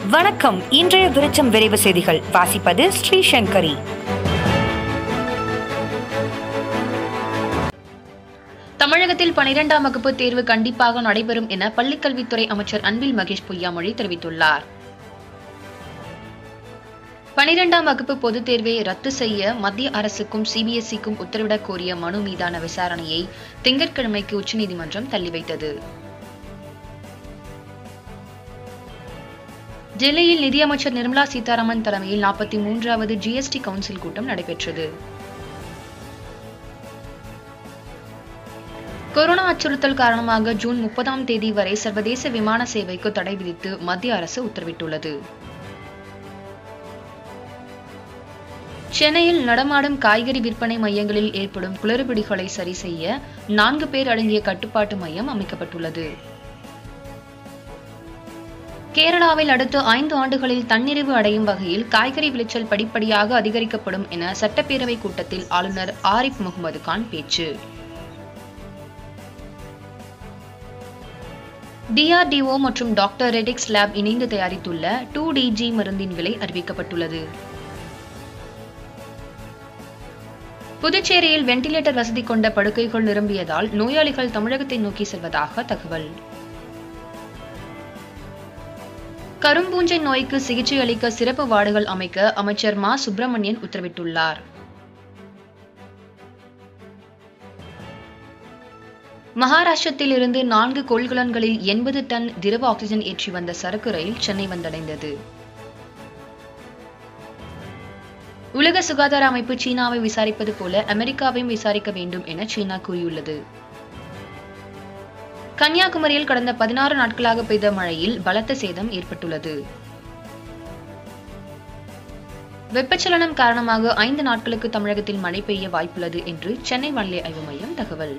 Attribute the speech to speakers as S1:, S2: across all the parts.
S1: வணக்கம் இன்றைய விருச்சம் விரைவு செய்திகள் வாசிப்பது ஸ்ரீ சங்கரி
S2: தமிழகத்தில் பனிரெண்டாம் வகுப்பு தேர்வு கண்டிப்பாக நடைபெறும் என பள்ளிக்கல்வித்துறை அமைச்சர் அன்பில் மகேஷ் பொய்யாமொழி தெரிவித்துள்ளார் பனிரெண்டாம் வகுப்பு பொதுத் தேர்வை ரத்து செய்ய மத்திய அரசுக்கும் சிபிஎஸ்இக்கும் உத்தரவிடக் கோரிய மனு மீதான விசாரணையை திங்கட்கிழமைக்கு உச்சநீதிமன்றம் தள்ளி வைத்தது டெல்லியில் நிதியமைச்சர் நிர்மலா சீதாராமன் தலைமையில் நாற்பத்தி மூன்றாவது ஜிஎஸ்டி கவுன்சில் கூட்டம் நடைபெற்றது கொரோனா அச்சுறுத்தல் காரணமாக ஜூன் முப்பதாம் தேதி வரை சர்வதேச விமான சேவைக்கு தடை விதித்து மத்திய அரசு உத்தரவிட்டுள்ளது சென்னையில் நடமாடும் காய்கறி விற்பனை மையங்களில் ஏற்படும் குளறுபடிகளை சரி செய்ய நான்கு பேர் அடங்கிய கட்டுப்பாட்டு மையம் அமைக்கப்பட்டுள்ளது கேரளாவில் அடுத்த ஐந்து ஆண்டுகளில் தன்னிறைவு அடையும் வகையில் காய்கறி விளைச்சல் படிப்படியாக அதிகரிக்கப்படும் என சட்டப்பேரவை கூட்டத்தில் ஆளுநர் ஆரிப் முகமது கான் பேச்சு டிஆர்டிஓ மற்றும் டாக்டர் ரெடிக்ஸ் லேப் இணைந்து தயாரித்துள்ள டூ டிஜி மருந்தின் விலை அறிவிக்கப்பட்டுள்ளது புதுச்சேரியில் வெண்டிலேட்டர் வசதி கொண்ட படுக்கைகள் நிரம்பியதால் நோயாளிகள் தமிழகத்தை நோக்கி செல்வதாக தகவல் கரும்பூஞ்சை நோய்க்கு சிகிச்சை அளிக்க சிறப்பு வார்டுகள் அமைக்க அமைச்சர் மா சுப்பிரமணியன் உத்தரவிட்டுள்ளார் மகாராஷ்டிரத்தில் இருந்து நான்கு கொள்கலன்களில் எண்பது டன் திரவ ஆக்சிஜன் ஏற்றி வந்த சரக்கு ரயில் சென்னை வந்தடைந்தது உலக சுகாதார அமைப்பு சீனாவை விசாரிப்பது போல அமெரிக்காவையும் விசாரிக்க வேண்டும் என சீனா கூறியுள்ளது கன்னியாகுமரியில் கடந்த பதினாறு நாட்களாக பெய்த மழையில் பலத்த சேதம் ஏற்பட்டுள்ளது வெப்பச்சலனம் காரணமாக ஐந்து நாட்களுக்கு தமிழகத்தில் மழை பெய்ய வாய்ப்புள்ளது என்று சென்னை வானிலை ஆய்வு மையம் தகவல்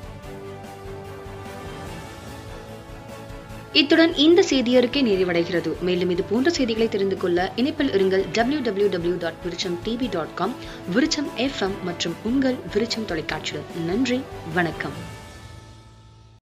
S2: இத்துடன் இந்த செய்தியறிக்கை நிறைவடைகிறது மேலும் இது போன்ற செய்திகளை தெரிந்து கொள்ள இணைப்பில் இருங்கள் W W W dot Virutcham TV dot com Virutcham FM மற்றும் உங்கள் விருச்சம் தொலைக்காட்சியுடன் நன்றி வணக்கம்